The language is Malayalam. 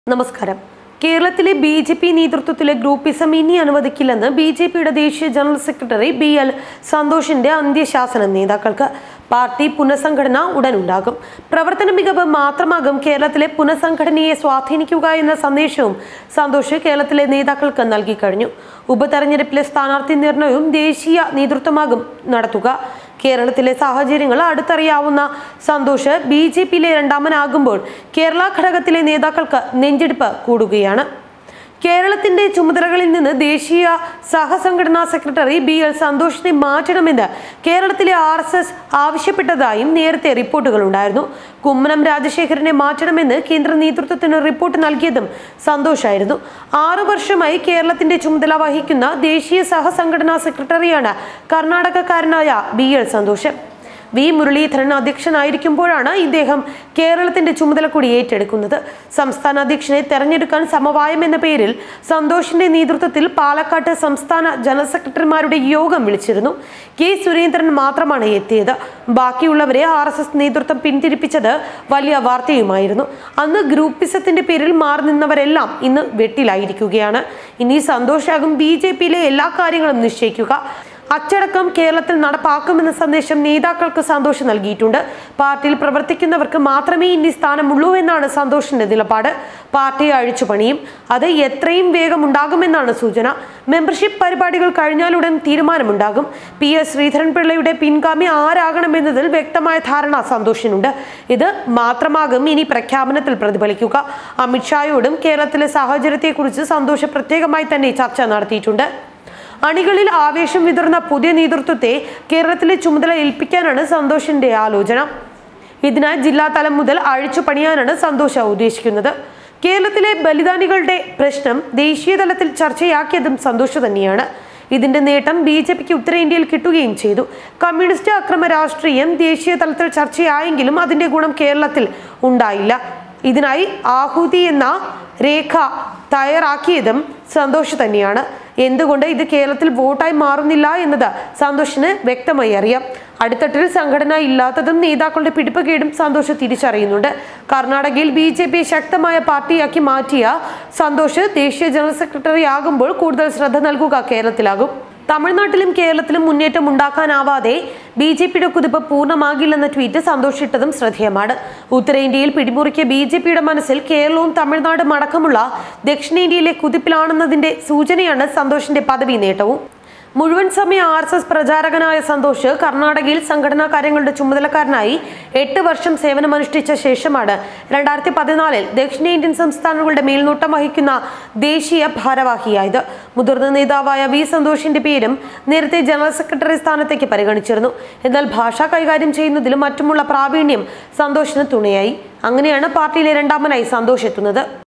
നമസ്കാരം കേരളത്തിലെ ബി ജെ പി നേതൃത്വത്തിലെ ഗ്രൂപ്പിസം ഇനി അനുവദിക്കില്ലെന്ന് ബി ജെ പിയുടെ ദേശീയ ജനറൽ സെക്രട്ടറി ബി എൽ സന്തോഷിന്റെ അന്ത്യശാസനം നേതാക്കൾക്ക് പാർട്ടി പുനഃസംഘടന ഉടനുണ്ടാകും പ്രവർത്തന മികവ് മാത്രമാകും കേരളത്തിലെ പുനഃസംഘടനയെ സ്വാധീനിക്കുക എന്ന സന്ദേശവും സന്തോഷ് കേരളത്തിലെ നേതാക്കൾക്ക് നൽകി കഴിഞ്ഞു ഉപതെരഞ്ഞെടുപ്പിലെ സ്ഥാനാർത്ഥി നിർണയവും ദേശീയ നേതൃത്വമാകും നടത്തുക കേരളത്തിലെ സാഹചര്യങ്ങൾ അടുത്തറിയാവുന്ന സന്തോഷ് ബി ജെ പിയിലെ രണ്ടാമനാകുമ്പോൾ കേരള ഘടകത്തിലെ നേതാക്കൾക്ക് നെഞ്ചെടുപ്പ് കൂടുകയാണ് കേരളത്തിന്റെ ചുമതലകളിൽ നിന്ന് ദേശീയ സഹസംഘടനാ സെക്രട്ടറി ബി എൽ സന്തോഷിനെ മാറ്റണമെന്ന് കേരളത്തിലെ ആർ എസ് എസ് ആവശ്യപ്പെട്ടതായും നേരത്തെ റിപ്പോർട്ടുകളുണ്ടായിരുന്നു കുമ്മനം രാജശേഖരനെ മാറ്റണമെന്ന് കേന്ദ്ര നേതൃത്വത്തിന് റിപ്പോർട്ട് നൽകിയതും സന്തോഷായിരുന്നു ആറു വർഷമായി കേരളത്തിന്റെ ചുമതല വഹിക്കുന്ന ദേശീയ സഹസംഘടനാ സെക്രട്ടറിയാണ് കർണാടകക്കാരനായ B L Santhosh V Muraleedharan അധ്യക്ഷനായിരിക്കുമ്പോഴാണ് ഇദ്ദേഹം കേരളത്തിന്റെ ചുമതല കൂടി ഏറ്റെടുക്കുന്നത് സംസ്ഥാന അധ്യക്ഷനെ തെരഞ്ഞെടുക്കാൻ സമവായം എന്ന പേരിൽ സന്തോഷിന്റെ നേതൃത്വത്തിൽ പാലക്കാട്ട് സംസ്ഥാന ജനറൽ സെക്രട്ടറിമാരുടെ യോഗം വിളിച്ചിരുന്നു കെ സുരേന്ദ്രൻ മാത്രമാണ് എത്തിയത് ബാക്കിയുള്ളവരെ ആർ എസ് എസ് നേതൃത്വം പിന്തിരിപ്പിച്ചത് വലിയ വാർത്തയുമായിരുന്നു അന്ന് ഗ്രൂപ്പിസത്തിന്റെ പേരിൽ മാറി നിന്നവരെല്ലാം ഇന്ന് വെട്ടിലായിരിക്കുകയാണ് ഇനി സന്തോഷാകും ബി ജെ പിയിലെ എല്ലാ കാര്യങ്ങളും നിശ്ചയിക്കുക അച്ചടക്കം കേരളത്തിൽ നടപ്പാക്കുമെന്ന സന്ദേശം നേതാക്കൾക്ക് സന്തോഷം നൽകിയിട്ടുണ്ട് പാർട്ടിയിൽ പ്രവർത്തിക്കുന്നവർക്ക് മാത്രമേ ഇനി സ്ഥാനമുള്ളൂ എന്നാണ് സന്തോഷിന്റെ നിലപാട് പാർട്ടിയെ അഴിച്ചുപണിയും അത് എത്രയും വേഗം ഉണ്ടാകുമെന്നാണ് സൂചന മെമ്പർഷിപ്പ് പരിപാടികൾ കഴിഞ്ഞാലുടൻ തീരുമാനമുണ്ടാകും പി എസ് ശ്രീധരൻപിള്ളയുടെ പിൻഗാമി ആരാകണമെന്നതിൽ വ്യക്തമായ ധാരണ സന്തോഷിനുണ്ട് ഇത് മാത്രമാകും ഇനി പ്രഖ്യാപനത്തിൽ പ്രതിഫലിക്കുക അമിത്ഷായോടും കേരളത്തിലെ സാഹചര്യത്തെക്കുറിച്ച് സന്തോഷ് പ്രത്യേകമായി തന്നെ ചർച്ച നടത്തിയിട്ടുണ്ട് അണികളിൽ ആവേശം വിതറുന്ന പുതിയ നേതൃത്വത്തെ കേരളത്തിലെ ചുമതല ഏൽപ്പിക്കാനാണ് സന്തോഷിന്റെ ആലോചന ഇതിനായി ജില്ലാ തലം മുതൽ അഴിച്ചു പണിയാനാണ് സന്തോഷ ഉദ്ദേശിക്കുന്നത് കേരളത്തിലെ ബലിദാനികളുടെ പ്രശ്നം ദേശീയ തലത്തിൽ ചർച്ചയാക്കിയതും സന്തോഷ് തന്നെയാണ് ഇതിന്റെ നേട്ടം ബി ജെ പിക്ക് ഉത്തരേന്ത്യയിൽ കിട്ടുകയും ചെയ്തു കമ്മ്യൂണിസ്റ്റ് അക്രമ രാഷ്ട്രീയം ദേശീയ തലത്തിൽ ചർച്ചയായെങ്കിലും അതിന്റെ ഗുണം കേരളത്തിൽ ഉണ്ടായില്ല ഇതിനായി ആഹുതി എന്ന രേഖ തയ്യാറാക്കിയതും സന്തോഷ് തന്നെയാണ് എന്തുകൊണ്ട് ഇത് കേരളത്തിൽ വോട്ടായി മാറുന്നില്ല എന്നത് സന്തോഷിന് വ്യക്തമായി അറിയാം അടിത്തട്ടിൽ സംഘടന ഇല്ലാത്തതും നേതാക്കളുടെ പിടിപ്പുകേടും സന്തോഷ് തിരിച്ചറിയുന്നുണ്ട് കർണാടകയിൽ ബി ജെ പി ശക്തമായ പാർട്ടിയാക്കി മാറ്റിയ സന്തോഷ് ദേശീയ ജനറൽ സെക്രട്ടറി ആകുമ്പോൾ കൂടുതൽ ശ്രദ്ധ നൽകുക കേരളത്തിലാകും തമിഴ്നാട്ടിലും കേരളത്തിലും മുന്നേറ്റം ഉണ്ടാക്കാനാവാതെ ബി ജെ പിയുടെ കുതിപ്പ് പൂർണ്ണമാകില്ലെന്ന ട്വീറ്റ് സന്തോഷിട്ടതും ശ്രദ്ധേയമാണ് ഉത്തരേന്ത്യയിൽ പിടിമുറുക്കിയ ബി ജെ പിയുടെ മനസ്സിൽ കേരളവും തമിഴ്നാടും അടക്കമുള്ള ദക്ഷിണേന്ത്യയിലെ കുതിപ്പിലാണെന്നതിന്റെ സൂചനയാണ് സന്തോഷിന്റെ പദവി നേട്ടവും മുഴുവൻ സമയ ആർ എസ് എസ് പ്രചാരകനായ സന്തോഷ് കർണാടകയിൽ സംഘടനാ കാര്യങ്ങളുടെ ചുമതലക്കാരനായി എട്ട് വർഷം സേവനമനുഷ്ഠിച്ച ശേഷമാണ് രണ്ടായിരത്തി പതിനാലിൽ ദക്ഷിണേന്ത്യൻ സംസ്ഥാനങ്ങളുടെ മേൽനോട്ടം വഹിക്കുന്ന ദേശീയ ഭാരവാഹിയായത് മുതിർന്ന നേതാവായ വി സന്തോഷിന്റെ പേരും നേരത്തെ ജനറൽ സെക്രട്ടറി സ്ഥാനത്തേക്ക് പരിഗണിച്ചിരുന്നു എന്നാൽ ഭാഷ കൈകാര്യം ചെയ്യുന്നതിലും മറ്റുമുള്ള പ്രാവീണ്യം സന്തോഷിന് തുണയായി അങ്ങനെയാണ് പാർട്ടിയിലെ രണ്ടാമനായി സന്തോഷ് എത്തുന്നത്